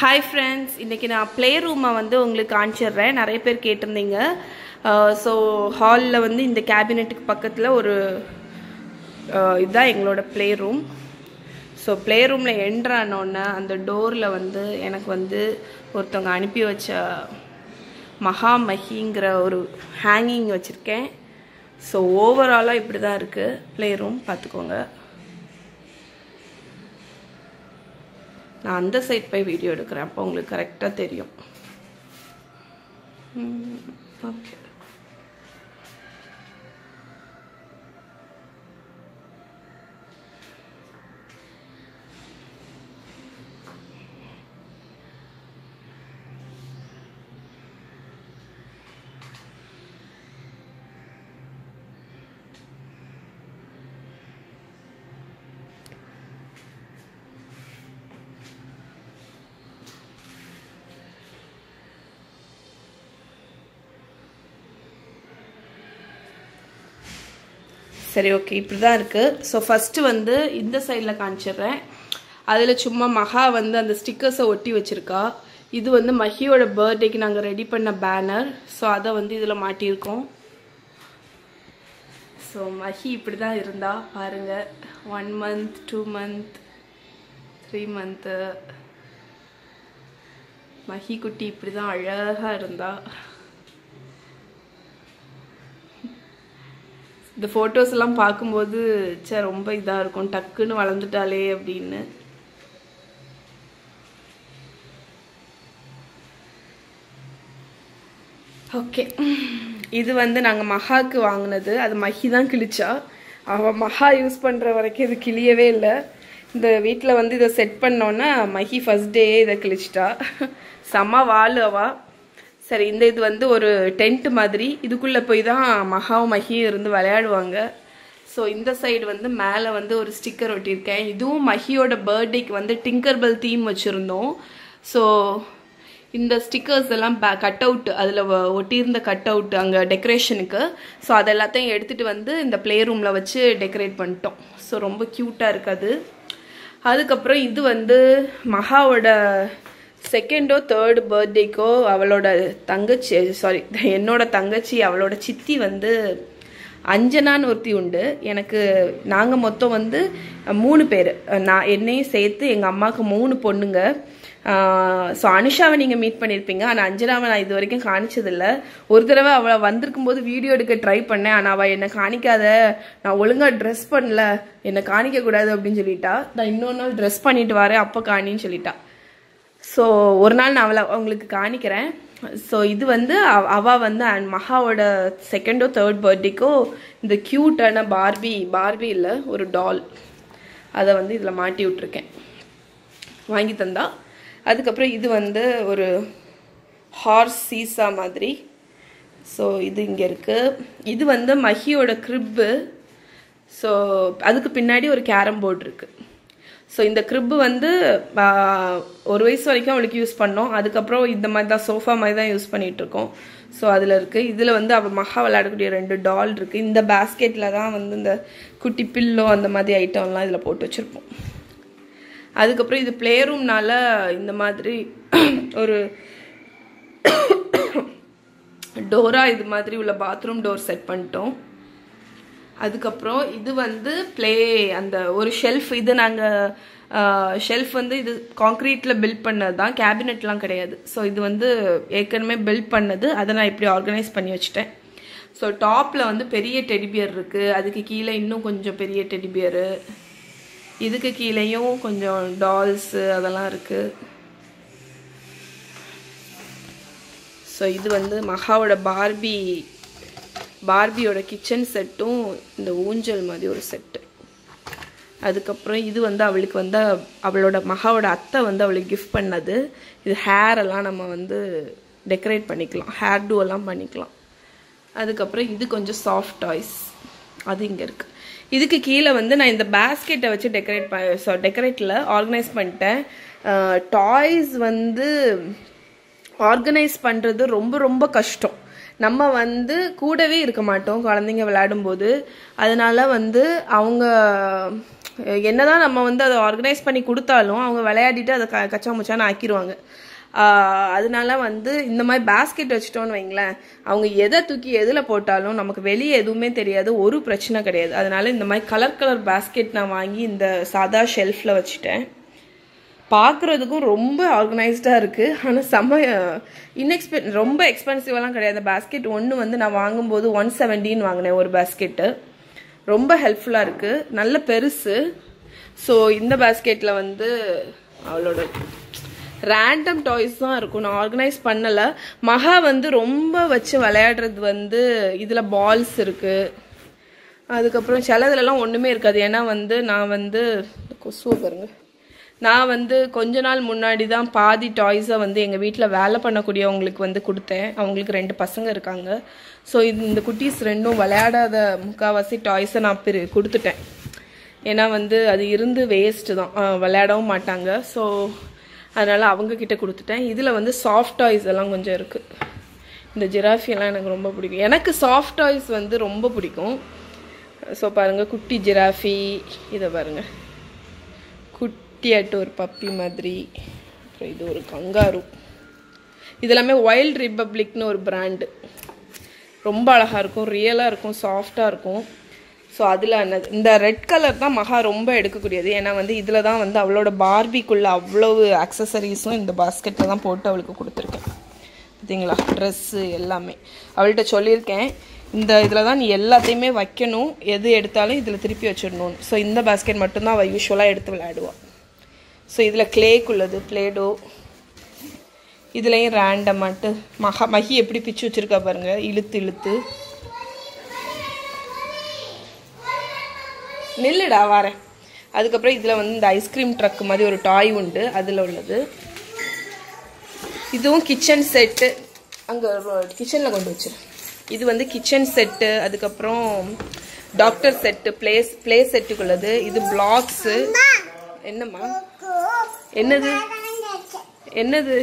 Hi friends இன்றைக்கி நான் play ரூமை வந்து உங்களுக்கு காமிச்சிடுறேன் நிறைய பேர் கேட்டிருந்தீங்க ஸோ ஹாலில் வந்து இந்த கேபினெட்டுக்கு பக்கத்தில் ஒரு அஹ், இதுதான் எங்களோட ப்ளே ரூம் ஸோ ப்ளே ரூமில் என்ட்ரானோடனே அந்த டோரில் வந்து எனக்கு வந்து ஒருத்தவங்க அனுப்பி வச்ச மகாமஹிங்கிற ஒரு ஹேங்கிங் வச்சுருக்கேன் ஸோ ஓவராலாக இப்படி தான் இருக்குது ப்ளே ரூம் பார்த்துக்கோங்க நான் அந்த சைட் போய் வீடியோ எடுக்கிறேன் அப்போ உங்களுக்கு கரெக்டாக தெரியும் ஓகே சரி ஓகே இப்படி தான் இருக்குது ஸோ ஃபஸ்ட்டு வந்து இந்த சைடில் காமிச்சிடுறேன் அதில் சும்மா மகா வந்து அந்த ஸ்டிக்கர்ஸை ஒட்டி வச்சுருக்கா இது வந்து மஹியோட பர்த்டேக்கு நாங்கள் ரெடி பண்ண பேனர் ஸோ அதை வந்து இதில் மாட்டியிருக்கோம் ஸோ மஹி இப்படி தான் இருந்தா பாருங்கள் one month two month three month Mahi குட்டி இப்படி தான் அழகாக இருந்தா இந்த ஃபோட்டோஸ் எல்லாம் பார்க்கும்போது சே ரொம்ப இதாக இருக்கும் டக்குன்னு வளர்ந்துட்டாளே அப்படின்னு ஓகே இது வந்து நாங்கள் மகாக்கு வாங்கினது அது மஹி தான் கிழிச்சா அவள் மகா யூஸ் பண்ணுற வரைக்கும் இது கிளியவே இல்லை இந்த வீட்டில் வந்து இதை செட் பண்ணோன்னா மஹி ஃபஸ்ட் டே இதை கிழிச்சிட்டா செம்ம வாழ் அவா சரி இந்த இது வந்து ஒரு டென்ட் மாதிரி இதுக்குள்ளே போய் தான் மகாவும் மஹியும் இருந்து விளையாடுவாங்க ஸோ இந்த சைடு வந்து மேலே வந்து ஒரு ஸ்டிக்கர் ஒட்டியிருக்கேன் இதுவும் மஹியோட பர்த்டேக்கு வந்து டிங்கர்பெல் தீம் வச்சுருந்தோம் ஸோ இந்த ஸ்டிக்கர்ஸ் எல்லாம் பே கட் அவுட் அதில் ஒட்டியிருந்த கட் அவுட் அங்கே டெக்கரேஷனுக்கு ஸோ அது எல்லாத்தையும் எடுத்துகிட்டு வந்து இந்த ப்ளே ரூமில் வச்சு டெக்கரேட் பண்ணிட்டோம் ஸோ ரொம்ப க்யூட்டாக இருக்காது அதுக்கப்புறம் இது வந்து மகாவோட செகண்டோ தேர்ட் பர்த்டேக்கோ அவளோட தங்கச்சி சாரி என்னோட தங்கச்சி அவளோட சித்தி வந்து அஞ்சனான்னு ஒருத்தி உண்டு எனக்கு நாங்கள் மொத்தம் வந்து மூணு பேர் நான் என்னையும் சேர்த்து எங்கள் அம்மாவுக்கு மூணு பொண்ணுங்க ஸோ அனுஷாவை நீங்கள் மீட் பண்ணியிருப்பீங்க ஆனால் அஞ்சனாவை நான் இது வரைக்கும் காணிச்சதில்ல ஒரு தடவை அவளை வந்திருக்கும் போது வீடியோ எடுக்க ட்ரை பண்ணேன் ஆனால் அவள் என்னை காணிக்காத நான் ஒழுங்காக ட்ரெஸ் பண்ணல என்னை காணிக்கக்கூடாது அப்படின்னு சொல்லிட்டா நான் இன்னொரு நாள் ட்ரெஸ் பண்ணிட்டு வரேன் அப்போ காணின்னு சொல்லிட்டா ஸோ ஒரு நாள் நான் அவளை அவங்களுக்கு காணிக்கிறேன் ஸோ இது வந்து அவ- அவ வந்து அண்ட் மகாவோட செகண்டோ தேர்ட் பர்த்டேக்கோ இந்த க்யூட்டான பார்பி பார்பி இல்லை ஒரு டால் அதை வந்து இதில் மாட்டி விட்ருக்கேன் வாங்கி தந்தா அதுக்கப்புறம் இது வந்து ஒரு ஹார்ஸ் சீசா மாதிரி ஸோ இது இங்கே இருக்குது இது வந்து மஹியோட க்ரிப்பு ஸோ அதுக்கு பின்னாடி ஒரு கேரம் போர்டு இருக்குது ஸோ இந்த க்ரிப்பு வந்து ஆ, ஒரு வயசு வரைக்கும் அவளுக்கு யூஸ் பண்ணோம் அதுக்கப்புறம் இந்த மாதிரி தான் சோஃபா மாதிரி தான் யூஸ் பண்ணிட்டு இருக்கோம் ஸோ அதில் இருக்குது இதில் வந்து அவள் மகா விளையாடக்கூடிய ரெண்டு டால் இருக்குது இந்த பேஸ்கெட்டில் தான் வந்து இந்த குட்டி பில்லோ அந்த மாதிரி ஐட்டம்லாம் இதில் போட்டு வச்சுருப்போம் அதுக்கப்புறம் இது ப்ளே ரூம்னால இந்த மாதிரி ஒரு டோரா இது மாதிரி உள்ள பாத்ரூம் டோர் செட் பண்ணிட்டோம் அதுக்கப்புறம் இது வந்து ப்ளே அந்த ஒரு ஷெல்ஃப் இது நாங்கள் ஷெல்ஃப் வந்து இது காங்க்ரீட்டில் பில்ட் பண்ணது தான் கேபினெட்லாம் கிடையாது ஸோ இது வந்து ஏற்கனவே பில்ட் பண்ணது அதை நான் இப்படி ஆர்கனைஸ் பண்ணி வச்சுட்டேன் ஸோ டாப்பில் வந்து பெரிய டெடிபியர் இருக்குது அதுக்கு கீழே இன்னும் கொஞ்சம் பெரிய டெடிபியரு இதுக்கு கீழேயும் கொஞ்சம் டால்ஸு அதெல்லாம் இருக்குது ஸோ இது வந்து மகாவோட பார்பி பார்பியோட கிச்சன் செட்டும் இந்த ஊஞ்சல் மாதிரி ஒரு செட்டு அதுக்கப்புறம் இது வந்து அவளுக்கு வந்து அவளோட மகாவோட அத்தை வந்து அவளுக்கு கிஃப்ட் பண்ணது இது ஹேர் எல்லாம் நம்ம வந்து டெக்கரேட் பண்ணிக்கலாம் ஹேர் டூ எல்லாம் பண்ணிக்கலாம் அதுக்கப்புறம் இது கொஞ்சம் சாஃப்ட் டாய்ஸ் அது இங்கே இருக்குது இதுக்கு கீழே வந்து நான் இந்த பேஸ்கெட்டை வச்சு டெக்கரேட் ப ஸோ டெக்கரேட்டில் ஆர்கனைஸ் பண்ணிட்டேன் டாய்ஸ் வந்து ஆர்கனைஸ் பண்ணுறது ரொம்ப ரொம்ப கஷ்டம் நம்ம வந்து கூடவே இருக்க மாட்டோம் குழந்தைங்க விளையாடும்போது அதனால வந்து அவங்க என்னதான் நம்ம வந்து அதை ஆர்கனைஸ் பண்ணி கொடுத்தாலும் அவங்க விளையாடிட்டு அதை க கச்சா முச்சான்னு ஆக்கிடுவாங்க ஆஹ் அதனால வந்து இந்த மாதிரி பேஸ்கெட் வச்சுட்டோன்னு வைங்களேன் அவங்க எதை தூக்கி எதில் போட்டாலும் நமக்கு வெளியே எதுவுமே தெரியாது ஒரு பிரச்சனை கிடையாது அதனால இந்த மாதிரி கலர் கலர் பேஸ்கெட் நான் வாங்கி இந்த சாதா ஷெல்ஃபில் வச்சுட்டேன் பார்க்குறதுக்கும் ரொம்ப ஆர்கனைஸ்டாக இருக்குது ஆனால் செம்ம இன்எக்ஸ்பெ ரொம்ப எக்ஸ்பென்சிவெல்லாம் கிடையாது பேஸ்கெட் ஒன்று வந்து நான் வாங்கும்போது ஒன் செவன்டின்னு வாங்கினேன் ஒரு பேஸ்கெட்டு ரொம்ப ஹெல்ப்ஃபுல்லாக இருக்குது நல்ல பெருசு ஸோ இந்த பேஸ்கெட்டில் வந்து அவளோட ரேண்டம் டாய்ஸ் தான் இருக்கும் நான் ஆர்கனைஸ் பண்ணலை மகா வந்து ரொம்ப வச்சு விளையாடுறது வந்து இதில் பால்ஸ் இருக்குது அதுக்கப்புறம் சிலதுலலாம் ஒன்றுமே இருக்காது ஏன்னா வந்து நான் வந்து கொசுவை பாருங்க நான் வந்து கொஞ்ச நாள் முன்னாடி தான் பாதி டாய்ஸை வந்து எங்கள் வீட்டில் வேலை பண்ணக்கூடியவங்களுக்கு வந்து கொடுத்தேன் அவங்களுக்கு ரெண்டு பசங்க இருக்காங்க ஸோ இது இந்த குட்டீஸ் ரெண்டும் விளையாடாத முக்கால்வாசி டாய்ஸை நான் பிரி கொடுத்துட்டேன் ஏன்னா வந்து அது இருந்து வேஸ்ட்டு தான் ஆஹ் விளையாடவும் மாட்டாங்க ஸோ அதனால் அவங்க கிட்ட கொடுத்துட்டேன் இதில் வந்து சாஃப்ட் டாய்ஸ் எல்லாம் கொஞ்சம் இருக்குது இந்த ஜிராஃபி எல்லாம் எனக்கு ரொம்ப பிடிக்கும் எனக்கு சாஃப்ட் டாய்ஸ் வந்து ரொம்ப பிடிக்கும் ஸோ பாருங்கள் குட்டி ஜிராஃபி இதை பாருங்கள் குட்டியாட்டு ஒரு பப்பி மாதிரி அப்புறம் இது ஒரு கங்காரு இதெல்லாமே வைல்ட் ரிப்பப்ளிக்னு ஒரு பிராண்டு ரொம்ப அழகாக இருக்கும் ரியலாக இருக்கும் சாஃப்டாக இருக்கும் ஸோ அதில் இந்த ரெட் கலர் தான் மகா ரொம்ப எடுக்கக்கூடியது ஏன்னா வந்து இதில் தான் வந்து அவளோட பார்பிக்குள்ள அவ்வளவு அக்சசரிஸும் இந்த பாஸ்கெட்டில் தான் போட்டு அவளுக்கு கொடுத்துருக்கேன் பார்த்தீங்களா ட்ரெஸ்ஸு எல்லாமே அவள்கிட்ட சொல்லியிருக்கேன் இந்த இதில் தான் நீ எல்லாத்தையுமே வைக்கணும் எது எடுத்தாலும் இதில் திருப்பி வச்சிடணும் ஸோ இந்த பாஸ்கெட் மட்டும்தான் அவள் யூஸ்வலாக எடுத்து விளையாடுவாள் ஸோ இதில் கிளேக்குள்ளது பிளேடோ இதுலேயும் ரேண்டமாட்டு மகா மகி எப்படி பிச்சு வச்சிருக்கா பாருங்க இழுத்து இழுத்து நில்லுடா வரேன் அதுக்கப்புறம் இதில் வந்து இந்த ஐஸ்கிரீம் ட்ரக் மாதிரி ஒரு டாய் உண்டு அதில் உள்ளது இதுவும் கிச்சன் செட்டு அங்கே கிச்சனில் கொண்டு வச்சிரு இது வந்து கிச்சன் செட்டு அதுக்கப்புறம் டாக்டர் செட்டு பிளேஸ் பிளே செட்டுக்குள்ளது இது பிளாக்ஸு என்னம்மா என்னது என்னது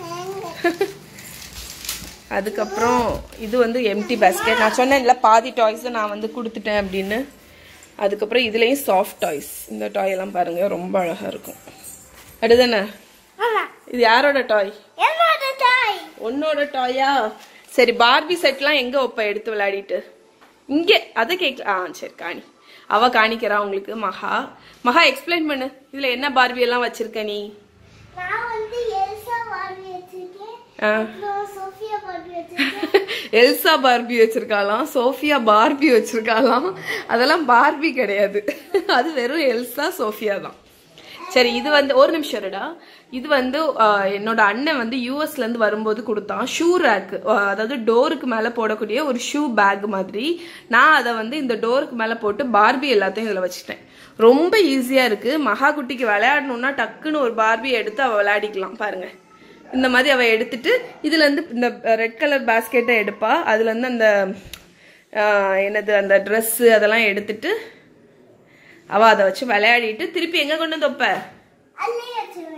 அதுக்கப்புறம் இது வந்து எம்டி பேஸ்கெட் நான் சொன்னேன்ல பாதி டாய்ஸை நான் வந்து கொடுத்துட்டேன் அப்படின்னு அதுக்கப்புறம் இதுலேயும் சாஃப்ட் டாய்ஸ் இந்த டாய் எல்லாம் பாருங்க ரொம்ப அழகாக இருக்கும் அடுதானே இது யாரோட டாய் உன்னோட டாயா சரி பார்பி செட்லாம் எங்க வைப்ப எடுத்து விளையாடிட்டு இங்கே அதை கேட்க ஆ சரி காணி அவ காணிக்கிறா உங்களுக்கு மகா மகா எக்ஸ்பிளைன் பண்ணு இதுல என்ன பார்பி எல்லாம் வச்சிருக்க நீ நான் வந்து எல்சா பார்பி வச்சிருக்கேன் ஆ. அப்புறம் சோஃபியா பார்பி வச்சிருக்கேன் எல்சா பார்பி வச்சிருக்காளாம் சோஃபியா பார்பி வச்சிருக்காளாம் அதெல்லாம் பார்பி கிடையாது அது வெறும் எல்சா சோஃபியா தான் சரி இது வந்து ஒரு நிமிஷம் இருடா இது வந்து ஆஹ், என்னோட அண்ணன் வந்து யூஎஸ்ல இருந்து வரும்போது கொடுத்தான் ஷூ ரேக் அதாவது டோருக்கு மேல போடக்கூடிய ஒரு ஷூ பேக் மாதிரி நான் அதை வந்து இந்த டோருக்கு மேல போட்டு பார்பி எல்லாத்தையும் இதுல வச்சுட்டேன் ரொம்ப ஈஸியா இருக்கு மகா குட்டிக்கு விளையாடணும்னா டக்குன்னு ஒரு பார்பி எடுத்து அவ விளையாடிக்கலாம் பாருங்க இந்த மாதிரி அவ எடுத்துட்டு இதுல இருந்து இந்த ரெட் கலர் பாஸ்கெட்டை எடுப்பா அதுல இருந்து அந்த ஆஹ், என்னது அந்த Dress அதெல்லாம் எடுத்துட்டு அவ அதை வச்சு விளையாடிட்டு திருப்பி எங்க கொண்டு வந்து வைப்ப அதுலயே வச்சிருவேன்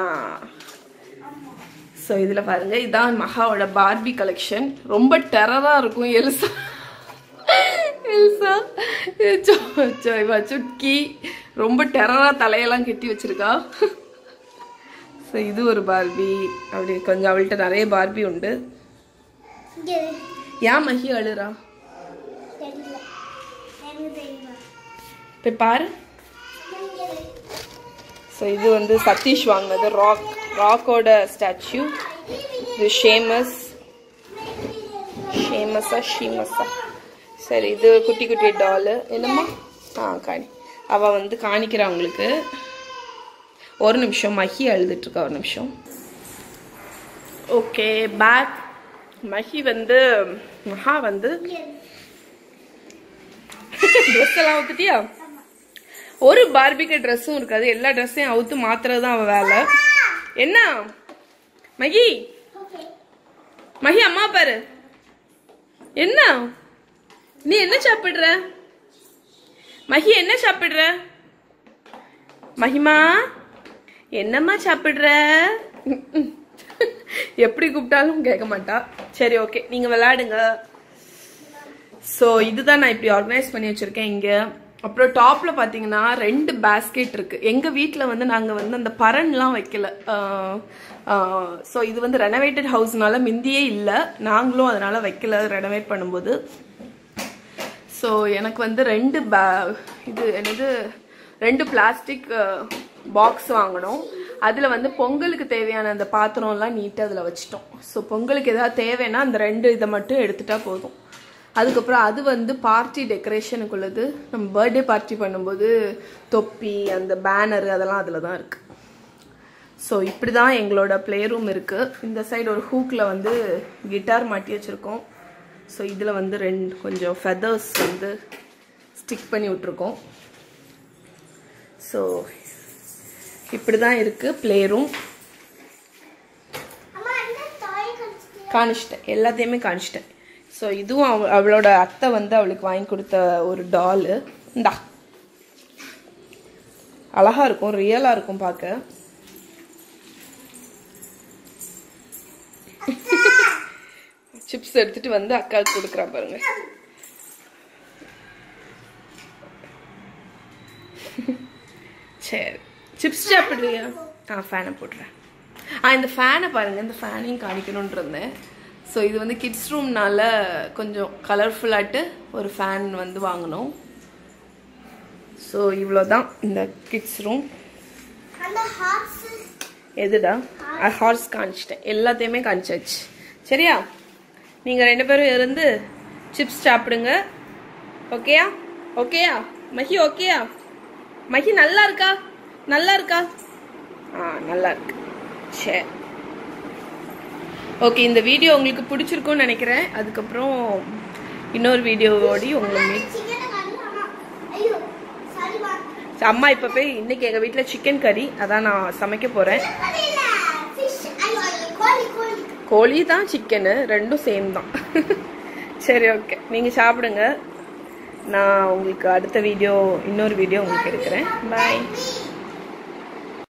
ஸோ இதுல பாருங்க இதான் மகாவோட பார்பி கலெக்ஷன் ரொம்ப டெரரா இருக்கும் எல்சா எல்சா சு- சு- இவ சுட்கி ரொம்ப டெரரா தலையெல்லாம் கட்டி வச்சிருக்கா ஸோ இது ஒரு பார்பி அப்படி கொஞ்சம் அவள்கிட்ட நிறைய பார்பி உண்டு இங்க இரு. ஏன் மகி அழுறா தெரியல எனக்கு தெரியுமா போய் பாரு இங்க இரு. ஸோ இது வந்து சதீஷ் வாங்கினது ராக் ராக்கோட ஸ்டாச்சு இது ஷேமஸ் ஷேமஸா ஷீமஸா சரி இது குட்டி குட்டி டாலு என்னம்மா ஆ காணி அவ வந்து காணிக்கிறா உங்களுக்கு ஒரு நிமிஷம் மஹி அழுதுட்டு இருக்கா ஒரு நிமிஷம் ஓகே பேக் மஹி வந்து மஹா வந்து இங்க இரு. ட்ரெஸ் எல்லாம் ஊத்துட்டியா ஒரு பார்பிக்கு ட்ரெஸ்ஸும் இருக்காது எல்லா ட்ரெஸ்ஸையும் அவுத்து மாத்துறது தான் அவ வேலை என்ன மகி ஓகே மகி அம்மா பாரு என்ன நீ என்ன சாப்பிடுற மகி என்ன சாப்பிடுற மகிமா என்னம்மா சாப்பிடுற எப்படி கூப்பிட்டாலும் கேட்க மாட்டா சரி ஓகே நீங்க விளையாடுங்க ஸோ இதுதான் நான் இப்படி ஆர்கனைஸ் பண்ணி வச்சிருக்கேன் இங்க அப்புறம் டாப்ல பாத்தீங்கன்னா ரெண்டு பேஸ்கெட் இருக்கு எங்க வீட்ல வந்து நாங்க வந்து அந்த பரன்லாம் வைக்கல ஸோ இது வந்து ரெனோவேட்டட் ஹவுஸ்னால மிந்தியே இல்லை நாங்களும் அதனால வைக்கல ரெனோவேட் பண்ணும்போது ஸோ எனக்கு வந்து ரெண்டு பே இது என்னது ரெண்டு பிளாஸ்டிக் பாக்ஸ் வாங்கினோம் அதில் வந்து பொங்கலுக்கு தேவையான அந்த பாத்திரம்லாம் நீட்டாக அதில் வச்சிட்டோம் ஸோ பொங்கலுக்கு ஏதாவது தேவைன்னா அந்த ரெண்டு இதை மட்டும் எடுத்துட்டா போதும் அதுக்கப்புறம் அது வந்து பார்ட்டி டெக்கரேஷனுக்குள்ளது நம்ம பர்த்டே பார்ட்டி பண்ணும்போது தொப்பி அந்த பேனர் அதெல்லாம் அதில் தான் இருக்குது ஸோ இப்படி தான் எங்களோட ப்ளே ரூம் இருக்குது இந்த சைடு ஒரு ஹூக்கில் வந்து கிட்டார் மாட்டி வச்சுருக்கோம் ஸோ இதில் வந்து ரெண்டு கொஞ்சம் ஃபெதர்ஸ் வந்து ஸ்டிக் பண்ணி விட்ருக்கோம் ஸோ இப்படி தான் இருக்குது ப்ளே ரூம் அம்மா என்ன டாய் கடிச்சிட்டு காணிச்சிட்டேன் எல்லாத்தையுமே காணிச்சிட்டேன் ஸோ இதுவும் அவ அவளோட அத்தை வந்து அவளுக்கு வாங்கி கொடுத்த ஒரு டாலு இந்தா அழகா இருக்கும் ரியலா இருக்கும் பார்க்க சிப்ஸ் எடுத்துட்டு வந்து அக்காவுக்கு கொடுக்குறா பாருங்க சரி சிப்ஸ் சாப்பிடுறியா ஆ ஃபேனை போடுறேன் ஆ இந்த ஃபேனை பாருங்க இந்த ஃபேனையும் காணிக்கணும்னு இருந்தேன் ஸோ இது வந்து கிட்ஸ் ரூம்னால கொஞ்சம் கலர்ஃபுல்லாட்டு ஒரு ஃபேன் வந்து வாங்கினோம் ஸோ இவ்வளோதான் இந்த கிட்ஸ் ரூம் அந்த ஹார்ஸ் எதுடா ஹார்ஸ் காமிச்சிட்டேன் எல்லாத்தையுமே காமிச்சாச்சு சரியா நீங்கள் ரெண்டு பேரும் இருந்து சிப்ஸ் சாப்பிடுங்க ஓகேயா ஓகேயா மஹி ஓகேயா மஹி நல்லா இருக்கா நல்லா இருக்கா ஆ நல்லா இருக்கு சரி ஓகே இந்த வீடியோ உங்களுக்கு பிடிச்சிருக்கும்னு நினைக்கிறேன் அதுக்கப்புறம் இன்னொரு வீடியோவோடி உங்களை மீட் சிக்கன் கறி அம்மா ஐயோ சாரி மா அம்மா இப்போ போய் இன்னைக்கு எங்கள் வீட்டில் சிக்கன் கறி அதான் நான் சமைக்க போகிறேன் அது இல்ல ஃபிஷ் ஐயோ ஐயோ கோழி கோழி கோழி தான் சிக்கனு ரெண்டும் சேம் தான் சரி ஓகே நீங்கள் சாப்பிடுங்க நான் உங்களுக்கு அடுத்த வீடியோ இன்னொரு வீடியோ உங்களுக்கு எடுக்கிறேன் பாய் மீ